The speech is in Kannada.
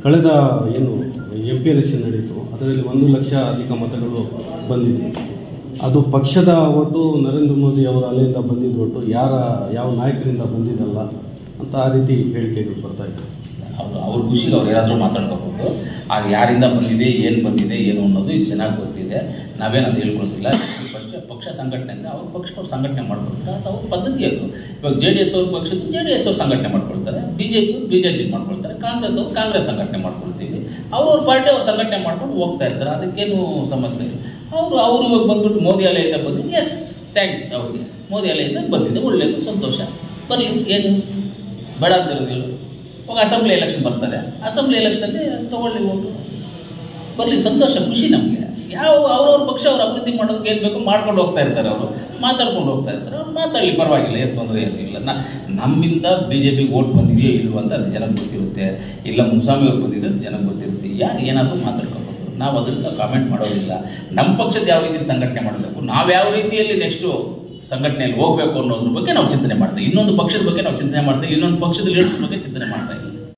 ಕಳೆದ ಏನು ಎಂ ಪಿ ಎಲೆಕ್ಷನ್ ನಡೀತು ಅದರಲ್ಲಿ ಒಂದು ಲಕ್ಷ ಅಧಿಕ ಮತಗಳು ಬಂದಿದೆ ಅದು ಪಕ್ಷದ ಒಟ್ಟು ನರೇಂದ್ರ ಮೋದಿ ಅವರ ಅಲೆಯಿಂದ ಬಂದಿದ್ದ ಒಟ್ಟು ಯಾರ ಯಾವ ನಾಯಕರಿಂದ ಬಂದಿದ್ದಲ್ಲ ಅಂತ ಆ ರೀತಿ ಹೇಳಿಕೆಗಳು ಬರ್ತಾ ಇತ್ತು ಅವ್ರು ಅವ್ರ ಖುಷಿಗೆ ಅವ್ರು ಏನಾದರೂ ಮಾತಾಡ್ಕೋಬೋದು ಆಗ ಯಾರಿಂದ ಬಂದಿದೆ ಏನು ಬಂದಿದೆ ಏನು ಅನ್ನೋದು ಇದು ಚೆನ್ನಾಗಿ ಗೊತ್ತಿದೆ ನಾವೇನಂತ ಹೇಳ್ಕೊಳ್ತಿಲ್ಲ ಫಸ್ಟ್ ಪಕ್ಷ ಸಂಘಟನೆ ಅಂದರೆ ಅವ್ರ ಪಕ್ಷ ಅವ್ರು ಸಂಘಟನೆ ಮಾಡ್ಕೊಳ್ತಾರೆ ಅದು ಅವ್ರ ಪದ್ಧತಿ ಅದು ಇವಾಗ ಜೆ ಡಿ ಎಸ್ ಅವ್ರ ಪಕ್ಷದ್ದು ಜೆ ಡಿ ಎಸ್ ಅವ್ರು ಸಂಘಟನೆ ಮಾಡ್ಕೊಳ್ತಾರೆ B J P B J P ಮಾಡ್ಕೊಳ್ತಾರೆ ಕಾಂಗ್ರೆಸ್ ಅವ್ರು ಕಾಂಗ್ರೆಸ್ ಸಂಘಟನೆ ಮಾಡ್ಕೊಳ್ತೀವಿ ಅವ್ರವ್ರ ಪಾರ್ಟಿ ಅವ್ರು ಸಂಘಟನೆ ಮಾಡ್ಕೊಂಡು ಹೋಗ್ತಾ ಇರ್ತಾರೆ ಅದಕ್ಕೇನು ಸಮಸ್ಯೆ ಇಲ್ಲ ಅವರು ಅವರು ಇವಾಗ ಬಂದ್ಬಿಟ್ಟು ಮೋದಿ ಅಲೆಯಿಂದ ಬಂದಿದ್ದು ಎಸ್ ಥ್ಯಾಂಕ್ಸ್ ಅವ್ರಿಗೆ ಮೋದಿ ಅಲೆಯಿಂದ ಬಂದಿದೆ ಒಳ್ಳೆಯದು ಸಂತೋಷ ಬರಲಿ ಏನು ಬೇಡ ಅಂತ ಇರೋದಿಲ್ಲ ಇವಾಗ ಅಸೆಂಬ್ಲಿ ಎಲೆಕ್ಷನ್ ಬರ್ತಾರೆ ಅಸೆಂಬ್ಲಿ ಎಲೆಕ್ಷನಲ್ಲಿ ತಗೊಳ್ಳಿ ಓಟು ಬರಲಿ ಸಂತೋಷ ಖುಷಿ ನಮಗೆ ಯಾವ ಅವ್ರವ್ರ ಪಕ್ಷ ಅವ್ರು ಅಭಿವೃದ್ಧಿ ಮಾಡೋದಕ್ಕೆ ಏನು ಬೇಕು ಮಾಡ್ಕೊಂಡು ಹೋಗ್ತಾ ಇರ್ತಾರೆ ಅವರು ಮಾತಾಡ್ಕೊಂಡು ಹೋಗ್ತಾ ಇರ್ತಾರೆ ಅವ್ರು ಮಾತಾಡಲಿ ಪರವಾಗಿಲ್ಲ ಏನು ತೊಂದರೆ ಏನೂ ಇಲ್ಲ ನಾ ನಮ್ಮಿಂದ ಬಿ ಜೆ ಪಿಗೆ ಓಟ್ ಬಂದಿದೆಯೋ ಇಲ್ವೋ ಅಂತ ಅದು ಜನಕ್ಕೆ ಗೊತ್ತಿರುತ್ತೆ ಇಲ್ಲ ಮುನ್ಸ್ವಾಮಿ ಅವ್ರು ಬಂದಿದ್ದು ಅದು ಜನಕ್ಕೆ ಗೊತ್ತಿರುತ್ತೆ ಯಾರು ಏನಾದರೂ ಮಾತಾಡ್ಕೋಬೋದು ನಾವು ಅದರಿಂದ ಕಾಮೆಂಟ್ ಮಾಡೋದಿಲ್ಲ ನಮ್ಮ ಪಕ್ಷದ ಯಾವ ರೀತಿ ಸಂಘಟನೆ ಮಾಡಬೇಕು ನಾವು ಯಾವ ರೀತಿಯಲ್ಲಿ ನೆಕ್ಸ್ಟು ಸಂಘಟನೆಯಲ್ಲಿ ಹೋಗಬೇಕು ಅನ್ನೋದ್ರ ಬಗ್ಗೆ ನಾವು ಚಿಂತನೆ ಮಾಡ್ತೀವಿ ಇನ್ನೊಂದು ಪಕ್ಷದ ಬಗ್ಗೆ ನಾವು ಚಿಂತನೆ ಮಾಡ್ತೀವಿ ಇನ್ನೊಂದು ಪಕ್ಷದ ಲೀಡರ್ಸ್ ಬಗ್ಗೆ ಚಿಂತನೆ ಮಾಡ್ತಾ ಇಲ್ಲ